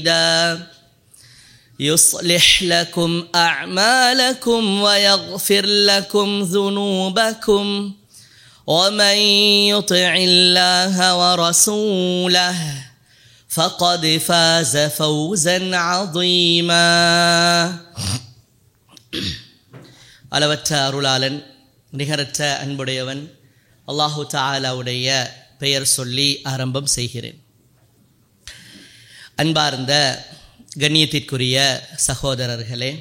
يصلح لكم أعمالكم ويغفر لكم ذنوبكم ومن يطع الله ورسوله فقد فاز فوزا عظيما அளவற்ற அருளாளன் நிகரற்ற அன்புடையவன் அல்லாஹு தாலாவுடைய பெயர் சொல்லி ஆரம்பம் செய்கிறேன் அன்பார்ந்த கண்ணியத்திற்குரிய சகோதரர்களே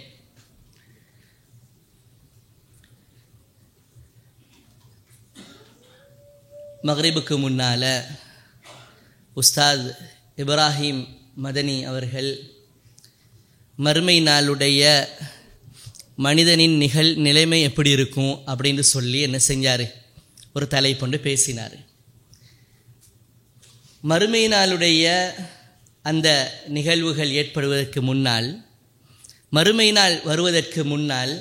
மக்ரிபுக்கு முன்னால் உஸ்தாத் இப்ராஹிம் மதனி அவர்கள் மறுமை நாளுடைய மனிதனின் நிகழ் நிலைமை எப்படி இருக்கும் அப்படின்னு சொல்லி என்ன செஞ்சார் ஒரு தலை கொண்டு பேசினார் மறுமை நாளுடைய அந்த நிகழ்வுகள் ஏற்படுவதற்கு முன்னால் மறுமை நாள் வருவதற்கு முன்னால்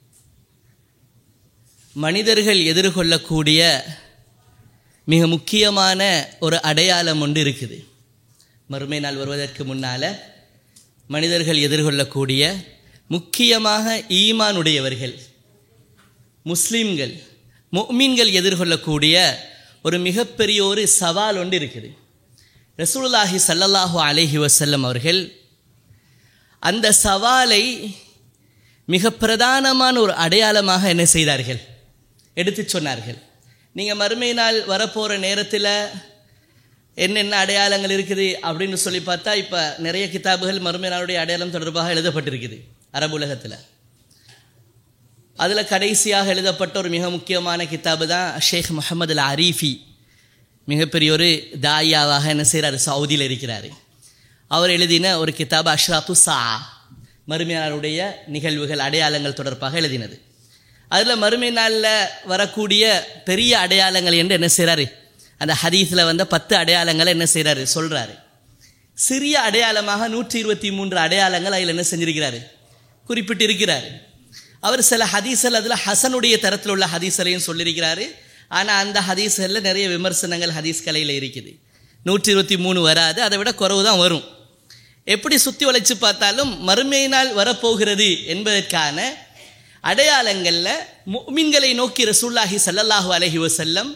மனிதர்கள் எதிர்கொள்ளக்கூடிய மிக முக்கியமான ஒரு அடையாளம் ஒன்று இருக்குது மறுமை நாள் வருவதற்கு முன்னால் மனிதர்கள் எதிர்கொள்ளக்கூடிய முக்கியமாக ஈமானுடையவர்கள் முஸ்லீம்கள் மொமீன்கள் எதிர்கொள்ளக்கூடிய ஒரு மிகப்பெரிய ஒரு சவால் ஒன்று இருக்குது ரசூலுல்லாஹி சல்லல்லாஹு அலஹி வசல்லம் அவர்கள் அந்த சவாலை மிக பிரதானமான ஒரு அடையாளமாக என்ன செய்தார்கள் எடுத்து சொன்னார்கள் நீங்கள் மறுமை நாள் வரப்போகிற நேரத்தில் என்னென்ன அடையாளங்கள் இருக்குது அப்படின்னு சொல்லி பார்த்தா இப்போ நிறைய கிதாபுகள் மறுமை நாளுடைய அடையாளம் தொடர்பாக எழுதப்பட்டிருக்குது அரபு உலகத்தில் அதில் கடைசியாக எழுதப்பட்ட ஒரு மிக முக்கியமான கிதாபு தான் ஷேக் முகமது அல் அரீஃபி மிகப்பெரிய ஒரு தாயாவாக என்ன செய்கிறார் சவுதியில் இருக்கிறார் அவர் எழுதின ஒரு கிதாப் அஷ்ராத்து சா மறுமையாளருடைய நிகழ்வுகள் அடையாளங்கள் தொடர்பாக எழுதினது அதில் மறுமை நாளில் வரக்கூடிய பெரிய அடையாளங்கள் என்று என்ன செய்கிறாரு அந்த ஹதீஸில் வந்த பத்து அடையாளங்களை என்ன செய்கிறாரு சொல்கிறாரு சிறிய அடையாளமாக நூற்றி இருபத்தி மூன்று அடையாளங்கள் அதில் என்ன செஞ்சிருக்கிறாரு குறிப்பிட்டிருக்கிறார் அவர் சில ஹதீஸல் அதில் ஹசனுடைய தரத்தில் உள்ள ஹதீஸலையும் சொல்லியிருக்கிறாரு ஆனால் அந்த ஹதீஸ்களில் நிறைய விமர்சனங்கள் ஹதீஸ் கலையில் இருக்குது நூற்றி இருபத்தி மூணு வராது அதை விட குறவு தான் வரும் எப்படி சுற்றி வளைச்சு பார்த்தாலும் மறுமை நாள் வரப்போகிறது என்பதற்கான அடையாளங்களில் மீன்களை நோக்கி ரசூல்லாஹி சல்லல்லாஹு அலஹி வசல்லம்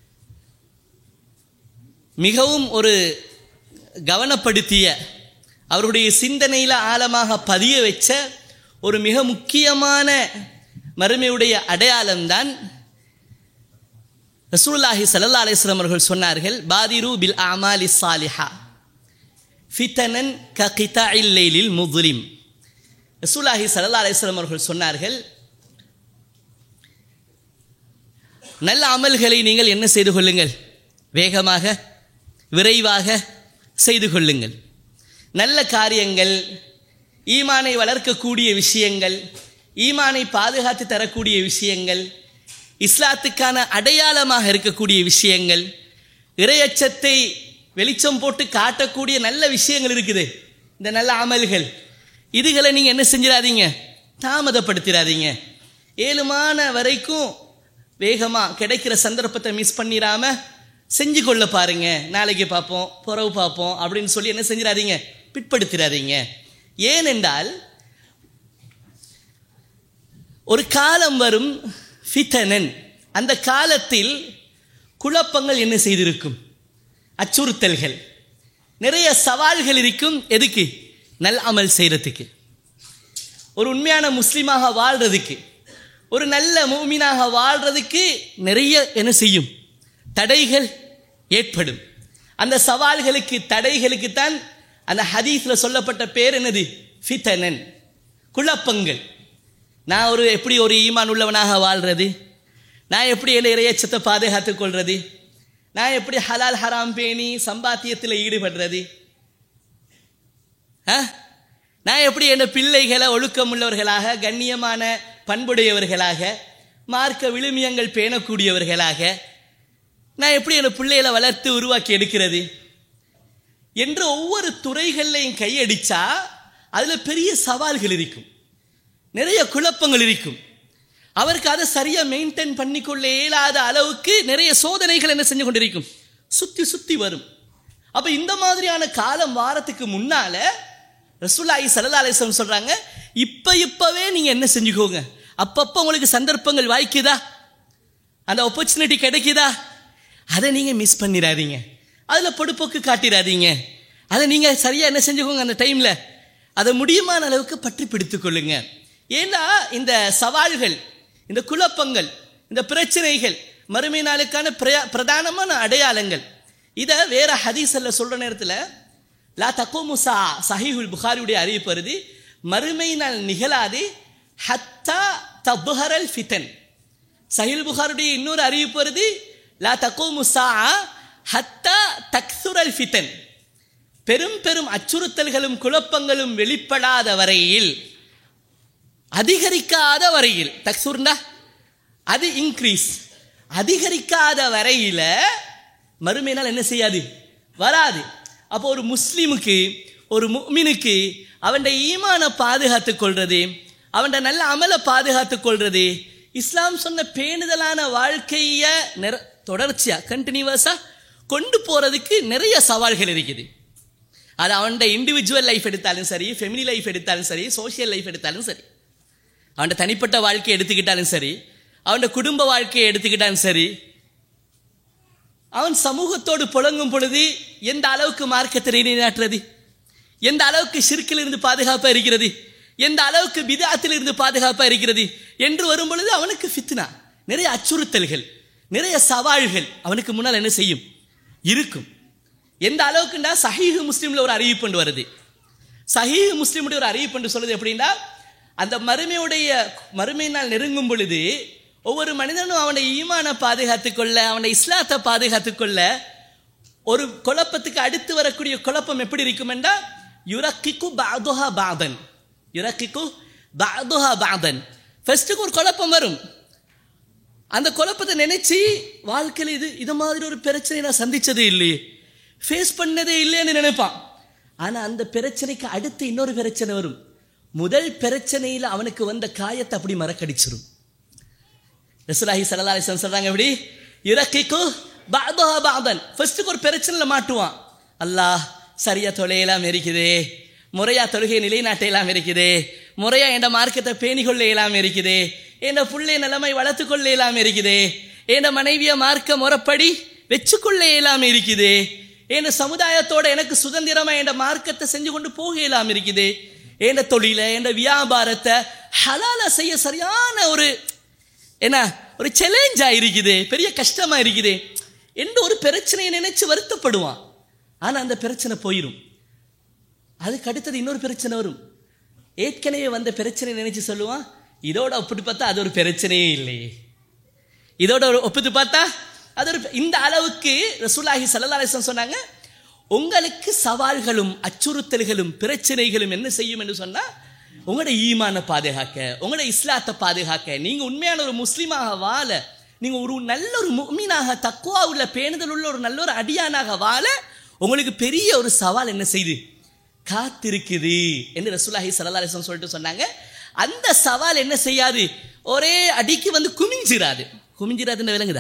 மிகவும் ஒரு கவனப்படுத்திய அவருடைய சிந்தனையில் ஆழமாக பதிய வச்ச ஒரு மிக முக்கியமான மறுமையுடைய அடையாளம்தான் ரசூல்லாஹி சல்லா அலிஸ்லாம் அவர்கள் சொன்னார்கள் பாதிரு பில் அமாலி சாலிஹா ஃபித்தனன் க கிதா இல்லைலில் முதுலிம் ரசூல்லாஹி சல்லா அலிஸ்லாம் அவர்கள் சொன்னார்கள் நல்ல அமல்களை நீங்கள் என்ன செய்து கொள்ளுங்கள் வேகமாக விரைவாக செய்து கொள்ளுங்கள் நல்ல காரியங்கள் ஈமானை வளர்க்கக்கூடிய விஷயங்கள் ஈமானை பாதுகாத்து தரக்கூடிய விஷயங்கள் இஸ்லாத்துக்கான அடையாளமாக இருக்கக்கூடிய விஷயங்கள் இரையச்சத்தை வெளிச்சம் போட்டு காட்டக்கூடிய நல்ல விஷயங்கள் இருக்குது இந்த நல்ல அமல்கள் இதுகளை நீங்கள் என்ன செஞ்சிடாதீங்க தாமதப்படுத்திடாதீங்க ஏழுமான வரைக்கும் வேகமாக கிடைக்கிற சந்தர்ப்பத்தை மிஸ் பண்ணிடாம செஞ்சு கொள்ள பாருங்க நாளைக்கு பார்ப்போம் புறவு பார்ப்போம் அப்படின்னு சொல்லி என்ன செஞ்சிடாதீங்க பிற்படுத்திடாதீங்க ஏனென்றால் ஒரு காலம் வரும் ஃபித்தனன் அந்த காலத்தில் குழப்பங்கள் என்ன செய்திருக்கும் அச்சுறுத்தல்கள் நிறைய சவால்கள் இருக்கும் எதுக்கு நல் அமல் செய்கிறதுக்கு ஒரு உண்மையான முஸ்லீமாக வாழ்றதுக்கு ஒரு நல்ல மூமினாக வாழ்றதுக்கு நிறைய என்ன செய்யும் தடைகள் ஏற்படும் அந்த சவால்களுக்கு தடைகளுக்கு தான் அந்த ஹதீஸில் சொல்லப்பட்ட பேர் என்னது ஃபித்தனன் குழப்பங்கள் நான் ஒரு எப்படி ஒரு ஈமான் உள்ளவனாக வாழ்றது நான் எப்படி என்ன இறையச்சத்தை பாதுகாத்துக் கொள்வது நான் எப்படி ஹலால் ஹராம் பேணி சம்பாத்தியத்தில் ஈடுபடுறது ஆ? நான் எப்படி என் பிள்ளைகளை ஒழுக்கம் உள்ளவர்களாக கண்ணியமான பண்புடையவர்களாக மார்க்க விழுமியங்கள் பேணக்கூடியவர்களாக நான் எப்படி என் பிள்ளைகளை வளர்த்து உருவாக்கி எடுக்கிறது என்று ஒவ்வொரு துறைகள்லையும் கையடிச்சா அதில் பெரிய சவால்கள் இருக்கும் நிறைய குழப்பங்கள் இருக்கும் அவருக்கு அதை சரியாக மெயின்டைன் பண்ணிக்கொள்ள இயலாத அளவுக்கு நிறைய சோதனைகள் என்ன செஞ்சு கொண்டிருக்கும் சுற்றி சுற்றி வரும் அப்போ இந்த மாதிரியான காலம் வாரத்துக்கு முன்னால ரசூல்லாஹி சல்லா அலிஸ்லம் சொல்றாங்க இப்ப இப்பவே நீங்க என்ன செஞ்சுக்கோங்க அப்பப்போ உங்களுக்கு சந்தர்ப்பங்கள் வாய்க்குதா அந்த ஆப்பர்ச்சுனிட்டி கிடைக்குதா அதை நீங்க மிஸ் பண்ணிடாதீங்க அதுல பொடுப்போக்கு காட்டிடாதீங்க அதை நீங்க சரியா என்ன செஞ்சுக்கோங்க அந்த டைம்ல அதை முடியுமான அளவுக்கு பற்றி பிடித்துக் கொள்ளுங்க ஏன்னா இந்த சவால்கள் இந்த குழப்பங்கள் இந்த பிரச்சனைகள் மறுமை நாளுக்கான பிரயா- பிரதானமான அடையாளங்கள் இதை வேற ஹதீஸல்ல சொல்ற நேரத்தில் லா தக்கோமு சா சஹீஹுல் புகாரியுடைய அறிவிப்பு வருது மறுமை நாள் நிகழாது ஹத்தா தபுஹரல் ஃபிதன் சஹில் புகாருடைய இன்னொரு அறிவிப்பு வருது லா தக்கோமு சா ஹத்தா தக்சுரல் ஃபிதன் பெரும் பெரும் அச்சுறுத்தல்களும் குழப்பங்களும் வெளிப்படாத வரையில் அதிகரிக்காத வரையில் தக்சூர்னா அது இன்க்ரீஸ் அதிகரிக்காத வரையில மறுமை நாள் என்ன செய்யாது வராது அப்போ ஒரு முஸ்லிமுக்கு ஒரு முஃமினுக்கு அவன் ஈமான பாதுகாத்துக் கொள்றது அவன் நல்ல அமலை பாதுகாத்துக் கொள்றது இஸ்லாம் சொன்ன பேணுதலான வாழ்க்கைய நிற தொடர்ச்சியா கண்டினியூவஸா கொண்டு போறதுக்கு நிறைய சவால்கள் இருக்குது அது அவன்ட இண்டிவிஜுவல் லைஃப் எடுத்தாலும் சரி ஃபெமிலி லைஃப் எடுத்தாலும் சரி சோஷியல் லைஃப் எடுத்தாலும் சரி அவன் தனிப்பட்ட வாழ்க்கையை எடுத்துக்கிட்டாலும் சரி அவன் குடும்ப வாழ்க்கையை எடுத்துக்கிட்டாலும் சரி அவன் சமூகத்தோடு புழங்கும் பொழுது எந்த அளவுக்கு மார்க்கத்தை நிலைநாட்டுறது எந்த அளவுக்கு ஷிர்கில் இருந்து பாதுகாப்பாக இருக்கிறது எந்த அளவுக்கு பிதாத்தில் இருந்து பாதுகாப்பாக இருக்கிறது என்று வரும் பொழுது அவனுக்கு ஃபித்னா நிறைய அச்சுறுத்தல்கள் நிறைய சவால்கள் அவனுக்கு முன்னால் என்ன செய்யும் இருக்கும் எந்த அளவுக்குண்டா சஹீஹ் முஸ்லீம்ல ஒரு அறிவிப்பு வருது சஹீஹ் முஸ்லீமுடைய ஒரு அறிவிப்பு சொல்லுது எப்படின்னா அந்த மறுமையுடைய மறுமை நாள் நெருங்கும் பொழுது ஒவ்வொரு மனிதனும் அவனை ஈமான பாதுகாத்துக் கொள்ள அவனை இஸ்லாத்தை பாதுகாத்துக் கொள்ள ஒரு குழப்பத்துக்கு அடுத்து வரக்கூடிய குழப்பம் எப்படி இருக்கும் என்றால் யுரக்கிக்கு பாதுஹா பாதன் யுரக்கிக்கு பாதுஹா பாதன் ஃபர்ஸ்ட்டுக்கு ஒரு குழப்பம் வரும் அந்த குழப்பத்தை நினைச்சு வாழ்க்கையில் இது இது மாதிரி ஒரு பிரச்சனை நான் சந்திச்சதே இல்லையே ஃபேஸ் பண்ணதே இல்லைன்னு நினைப்பான் ஆனா அந்த பிரச்சனைக்கு அடுத்து இன்னொரு பிரச்சனை வரும் முதல் பிரச்சனையில் அவனுக்கு வந்த காயத்தை அப்படி மறக்கடிச்சிரும் ரசூலாஹி ஸல்லல்லாஹு அலைஹி வஸல்லம் சொல்றாங்க எப்படி இறக்கிக்கு பாதஹா பாதன் ஃபர்ஸ்ட்டுக்கு ஒரு பிரச்சனையில மாட்டுவான் அல்லாஹ் சரியா தொலையெல்லாம் இருக்குதே முறையா தொழுகை நிலைநாட்டையெல்லாம் இருக்குதே முறையா என் மார்க்கத்தை பேணிக்கொள்ள இயலாம இருக்குதே என் புள்ளை நிலைமை வளர்த்து கொள்ள இயலாம இருக்குதே என் மனைவிய மார்க்க முறைப்படி வச்சுக்கொள்ள இயலாம இருக்குதே என் சமுதாயத்தோட எனக்கு சுதந்திரமா என் மார்க்கத்தை செஞ்சு கொண்டு போக இயலாம இருக்குதே என் தொழில என் வியாபாரத்தை ஹலால செய்ய சரியான ஒரு என்ன ஒரு சேலஞ்சா இருக்குது பெரிய கஷ்டமா இருக்குது என்று ஒரு பிரச்சனையை நினைச்சு வருத்தப்படுவான் ஆனா அந்த பிரச்சனை போயிடும் அதுக்கு அடுத்தது இன்னொரு பிரச்சனை வரும் ஏற்கனவே வந்த பிரச்சனை நினைச்சு சொல்லுவான் இதோட ஒப்பிட்டு பார்த்தா அது ஒரு பிரச்சனையே இல்லையே இதோட ஒரு ஒப்பிட்டு பார்த்தா அது ஒரு இந்த அளவுக்கு ரசூலாஹி ஸல்லல்லாஹு அலைஹி வஸல்லம் சொன்னாங்க உங்களுக்கு சவால்களும் அச்சுறுத்தல்களும் பிரச்சனைகளும் என்ன செய்யும் என்று சொன்னா உங்களோட ஈமான பாதுகாக்க உங்களோட இஸ்லாத்தை பாதுகாக்க நீங்க உண்மையான ஒரு முஸ்லீமாக வாழ நீங்க ஒரு நல்ல ஒரு முக்மீனாக தக்குவா உள்ள பேணுதல் உள்ள ஒரு நல்ல ஒரு அடியானாக வாழ உங்களுக்கு பெரிய ஒரு சவால் என்ன செய்து காத்திருக்குது என்று ரசூலாஹி ஸல்லல்லாஹு அலைஹி வஸல்லம் சொல்லிட்டு சொன்னாங்க அந்த சவால் என்ன செய்யாது ஒரே அடிக்கு வந்து குமிஞ்சிராது குமிஞ்சிராதுன்னு விளங்குதா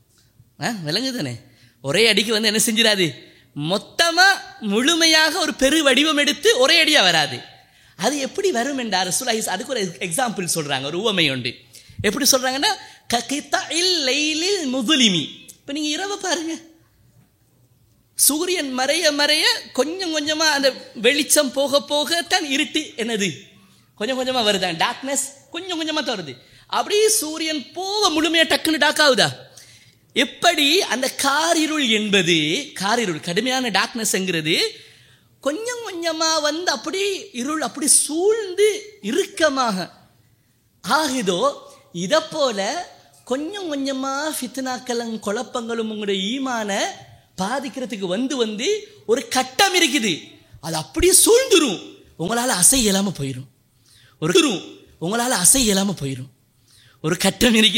ஆ விளங்குதானே ஒரே அடிக்கு வந்து என்ன செஞ்சிடாது மொத்தமா முழுமையாக ஒரு பெரு வடிவம் எடுத்து ஒரே அடியா வராது அது எப்படி வரும் என்றார் ரசூலாஹி அதுக்கு ஒரு எக்ஸாம்பிள் சொல்றாங்க ஒரு உவமை உண்டு எப்படி சொல்றாங்கன்னா ககித்தஇல் லைலில் முதுலிமி இப்போ நீங்க இரவு பாருங்க சூரியன் மறைய மறைய கொஞ்சம் கொஞ்சமா அந்த வெளிச்சம் போக போக தான் இருட்டு என்னது கொஞ்சம் கொஞ்சமா வருதான் டார்க்னஸ் கொஞ்சம் கொஞ்சமா தான் வருது அப்படியே சூரியன் போக முழுமையா டக்குன்னு டாக் ஆகுதா எப்படி அந்த காரிருள் என்பது காரிருள் கடுமையான டார்க்னஸ்ங்கிறது கொஞ்சம் கொஞ்சமா வந்து அப்படி இருள் அப்படி சூழ்ந்து இறுக்கமாக ஆகுதோ இதை போல கொஞ்சம் கொஞ்சமா ஃபித்னாக்களும் குழப்பங்களும் உங்களுடைய ஈமான பாதிக்கிறதுக்கு வந்து வந்து ஒரு கட்டம் இருக்குது அது அப்படியே சூழ்ந்துரும் உங்களால் அசை இயலாம போயிடும் ஒரு உங்களால் அசை இயலாம போயிடும் ஒரு கட்டம் இருக்குது